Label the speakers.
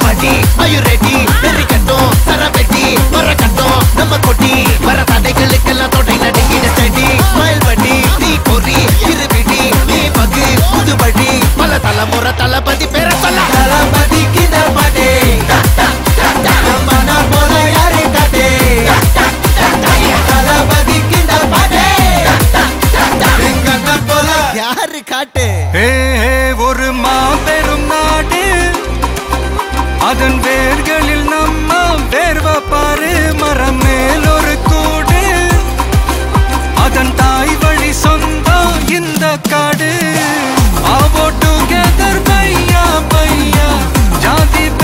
Speaker 1: பாடி ஐயோ ரெடி நெறி கட்டும் சரபெட்டி வர கட்டும் நம்ம கொட்டி வர தடைகளுக்கெல்லாம் தொடை நடுங்கிட ஸ்டடி ஸ்மைல் பண்ணி நீ பொறி இருபிடி நீ பகு புது வழி பல தலைமுறை தளபதி பேர சொல்ல தளபதி கித பாடே மன போல யாரு காட்டே தளபதி கித பாடே போல யாரு காட்டு
Speaker 2: ஏ ஏ, ஒரு மாபெரும் நாடு அதன் வேர்களில் நம்ம வேர்வ பாரு மரம் மேல் ஒரு கூடு அதன் தாய் வழி சொந்தம் இந்த காடு ஆவோ டுகெதர் பையா பையா ஜாதி